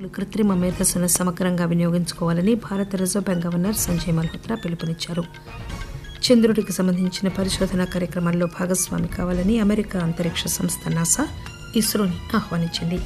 కృత్రిమ మేధస్సును సమగ్రంగా వినియోగించుకోవాలని భారత reserve bank governor Sanjay Malhotra పిలుపునిచ్చారు చంద్రుడికి సంబంధించిన పరిశోధన కార్యక్రమాల్లో భాగస్వామి కావాలని అమెరికా అంతరిక్ష సంస్థ నాసా ఇస్రోని ఆహ్వానించింది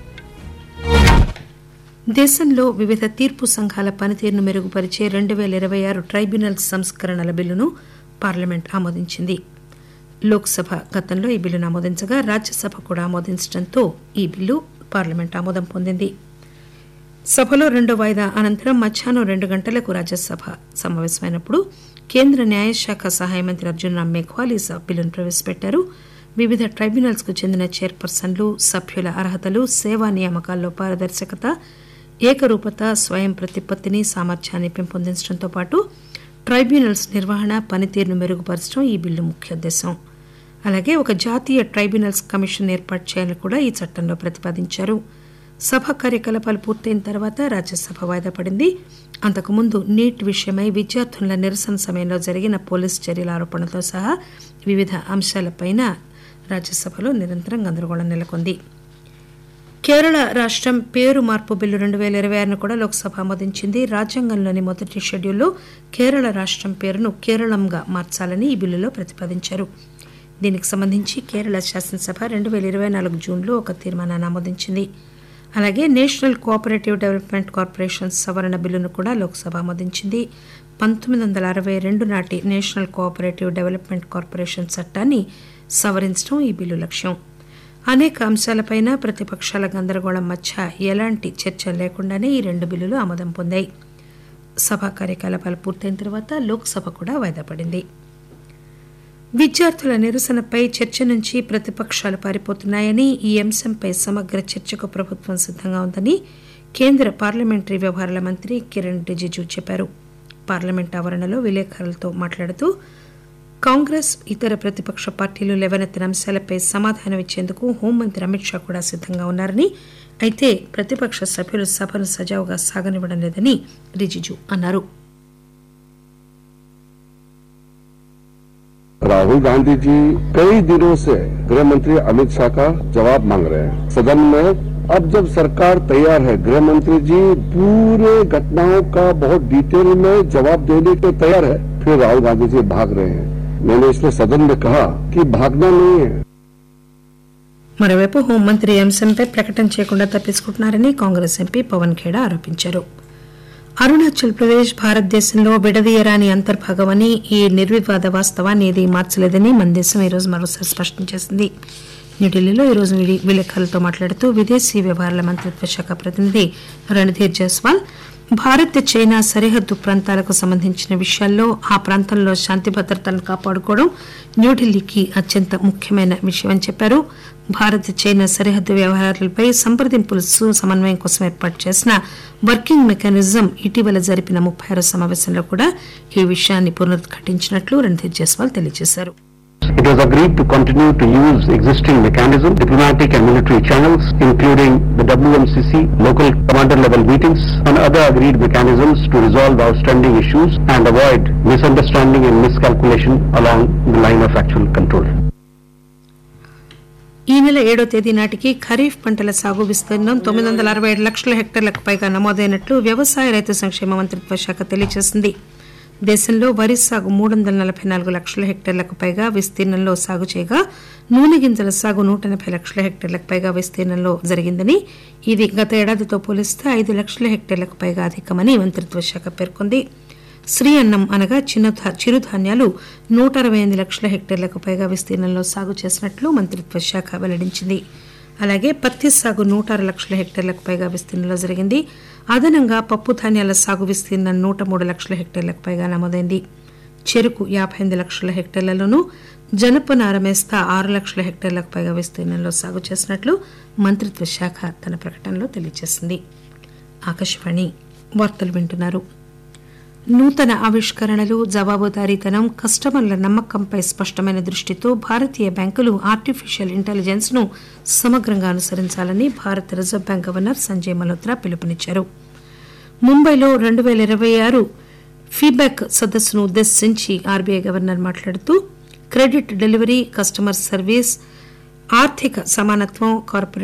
దేశంలో వివిధ తీర్పు సంఘాల పనితీరును మెరుగుపరిచే రెండు పేల ఇరవై ఆరు ట్రైబ్యునల్ సంస్కరణల బిల్లును పార్లమెంట్ ఆమోదించింది లోక్సభ గతంలో ఈ బిల్లును ఆమోదించగా రాజ్యసభ కూడా ఆమోదించడంతో ఈ బిల్లు పార్లమెంట్ ఆమోదం పొందింది సభలో రెండో వాయిదా అనంతరం మధ్యాహ్నం రెండు గంటలకు రాజ్యసభ సమావేశమైనప్పుడు కేంద్ర న్యాయశాఖ సహాయ మంత్రి అర్జున్ రామ్ మేఘ్వాల్ ఈ స- బిల్లును ప్రవేశపెట్టారు వివిధ ట్రైబ్యునల్స్ కు చెందిన చైర్పర్సన్లు సభ్యుల అర్హతలు సేవా నియామకాల్లో పారదర్శకత ఏకరూపత స్వయం ప్రతిపత్తిని సామర్థ్యాన్ని పెంపొందించడంతో పాటు ట్రైబ్యునల్స్ నిర్వహణ పనితీరును మెరుగుపరచడం ఈ బిల్లు ముఖ్య ఉద్దేశం అలాగే ఒక జాతీయ ట్రైబ్యునల్స్ కమిషన్ ఏర్పాటు చేయాలని కూడా ఈ చట్టంలో ప్రతిపాదించారు సభ కార్యకలాపాలు పూర్తయిన తర్వాత రాజ్యసభ వాయిదా పడింది అంతకుముందు నీట్ విషయమై విద్యార్థుల నిరసన సమయంలో జరిగిన పోలీసు చర్యల ఆరోపణలతో సహా వివిధ అంశాలపైన రాజ్యసభలో నిరంతరం గందరగోళం నెలకొంది కేరళ రాష్ట్రం పేరు మార్పు బిల్లు రెండు వేల ఇరవై ఆరును కూడా లోక్సభ ఆమోదించింది రాజ్యాంగంలోని మొదటి షెడ్యూల్లో కేరళ రాష్ట్రం పేరును కేరళంగా మార్చాలని ఈ బిల్లులో ప్రతిపాదించారు దీనికి సంబంధించి కేరళ శాసనసభ రెండు వేల ఇరవై నాలుగు జూన్లో ఒక తీర్మానాన్ని ఆమోదించింది అలాగే నేషనల్ కోఆపరేటివ్ డెవలప్మెంట్ కార్పొరేషన్ సవరణ బిల్లును కూడా లోక్సభ ఆమోదించింది పంతొమ్మిది వందల అరవై రెండు నాటి నేషనల్ కోఆపరేటివ్ డెవలప్మెంట్ కార్పొరేషన్ చట్టాన్ని సవరించడం ఈ బిల్లు లక్ష్యం అనేక అంశాలపైన ప్రతిపక్షాల గందరగోళం మధ్య ఎలాంటి చర్చ లేకుండానే ఈ రెండు బిల్లులు ఆమోదం పొందాయి సభా కార్యకలాపాలు పూర్తయిన తర్వాత లోక్సభ కూడా వాయిదా పడింది విద్యార్థుల నిరసనపై చర్చ నుంచి ప్రతిపక్షాలు పారిపోతున్నాయని ఈ అంశంపై సమగ్ర చర్చకు ప్రభుత్వం సిద్ధంగా ఉందని కేంద్ర పార్లమెంటరీ వ్యవహారాల మంత్రి కిరణ్ రిజిజు చెప్పారు పార్లమెంట్ ఆవరణలో విలేకరులతో మాట్లాడుతూ కాంగ్రెస్ ఇతర ప్రతిపక్ష పార్టీలు లేవనెత్తిన అంశాలపై సమాధానం ఇచ్చేందుకు హోంమంత్రి అమిత్ షా కూడా సిద్ధంగా ఉన్నారని అయితే ప్రతిపక్ష సభ్యులు సభను సజావుగా సాగనివ్వడం లేదని రిజిజు అన్నారు राहुल गांधी जी कई दिनों से गृह मंत्री अमित शाह का जवाब मांग रहे हैं सदन में अब जब सरकार तैयार है गृह मंत्री जी पूरे घटनाओं का बहुत डिटेल में जवाब देने के तैयार है फिर राहुल गांधी जी भाग रहे हैं मैंने इसलिए सदन में कहा कि भागना नहीं है మరోవైపు హోంమంత్రి ఈ అంశంపై ప్రకటన చేయకుండా తప్పించుకుంటున్నారని కాంగ్రెస్ ఎంపీ పవన్ ఖేడా ఆరోపించారు అరుణాచల్ ప్రదేశ్ భారతదేశంలో విడదీయరాని అంతర్భాగమని ఈ నిర్వివాద వాస్తవాన్ని ఏది మార్చలేదని మన దేశం ఈరోజు మరోసారి స్పష్టం చేసింది న్యూఢిల్లీలో ఈరోజు విడి- విలేకరులతో మాట్లాడుతూ విదేశీ వ్యవహారాల మంత్రిత్వ శాఖ ప్రతినిధి రణధీర్ జైస్వాల్ భారత్ చైనా సరిహద్దు ప్రాంతాలకు సంబంధించిన విషయాల్లో ఆ ప్రాంతంలో శాంతి భద్రతలను కాపాడుకోవడం న్యూఢిల్లీకి అత్యంత ముఖ్యమైన విషయమని చెప్పారు భారత్ చైనా సరిహద్దు వ్యవహారాలపై సంప్రదింపులు సు- సమన్వయం కోసం ఏర్పాటు చేసిన వర్కింగ్ మెకానిజం ఇటీవల జరిపిన ముప్పై ఆరో సమావేశంలో కూడా ఈ విషయాన్ని పునరుద్ఘాటించినట్లు రణధీర్ జైస్వాల్ తెలియజేశారు It was agreed to continue to use existing mechanism, diplomatic and military channels, including the WMCC, local commander level meetings, and other agreed mechanisms to resolve outstanding issues and avoid misunderstanding and miscalculation along the line of actual control. ఈ నెల ఏడో తేదీ నాటికి ఖరీఫ్ పంటల సాగు విస్తీర్ణం తొమ్మిది వందల అరవై ఏడు లక్షల హెక్టార్లకు పైగా నమోదైనట్లు వ్యవసాయ రైతు సంక్షేమ మంత్రిత్వ శాఖ తెలియజేసింది దేశంలో వరి సాగు మూడు వందల నలభై నాలుగు లక్షల హెక్టార్లకు పైగా విస్తీర్ణంలో సాగు చేయగా నూనె గింజల సాగు నూట ఎనభై లక్షల హెక్టార్లకు పైగా విస్తీర్ణంలో జరిగిందని ఇది గత ఏడాదితో పోలిస్తే ఐదు లక్షల హెక్టార్లకు పైగా అధికమని మంత్రిత్వ శాఖ పేర్కొంది శ్రీ అన్నం అనగా చిన్న చిరుధాన్యాలు నూట అరవై ఎనిమిది లక్షల హెక్టార్లకు పైగా విస్తీర్ణంలో సాగు చేసినట్లు మంత్రిత్వ శాఖ వెల్లడించింది అలాగే పత్తి సాగు నూట ఆరు లక్షల హెక్టార్లకు పైగా విస్తీర్ణంలో జరిగింది అదనంగా పప్పు ధాన్యాల సాగు విస్తీర్ణం నూట మూడు లక్షల హెక్టార్లకు పైగా నమోదైంది చెరుకు యాభై ఎనిమిది లక్షల హెక్టార్లలోనూ జనపనార మేస్తా ఆరు లక్షల హెక్టార్లకు పైగా విస్తీర్ణంలో సాగు చేసినట్లు మంత్రిత్వ శాఖ తన ప్రకటనలో తెలియజేసింది ఆకాశవాణి వార్తలు వింటున్నారు నూతన ఆవిష్కరణలు జవాబుదారీతనం కస్టమర్ల నమ్మకంపై స్పష్టమైన దృష్టితో భారతీయ బ్యాంకులు ఆర్టిఫిషియల్ ఇంటెలిజెన్స్ ను సమగ్రంగా అనుసరించాలని భారత reserve bank governor Sanjay Malhotra పిలుపునిచ్చారు ముంబైలో రెండు వేల ఇరవై ఆరు ఫీడ్బ్యాక్ సదస్సును ఉద్దేశించి ఆర్బీఐ గవర్నర్ మాట్లాడుతూ క్రెడిట్ డెలివరీ కస్టమర్ సర్వీస్ ఆర్థిక సమానత్వం కార్పొరేట్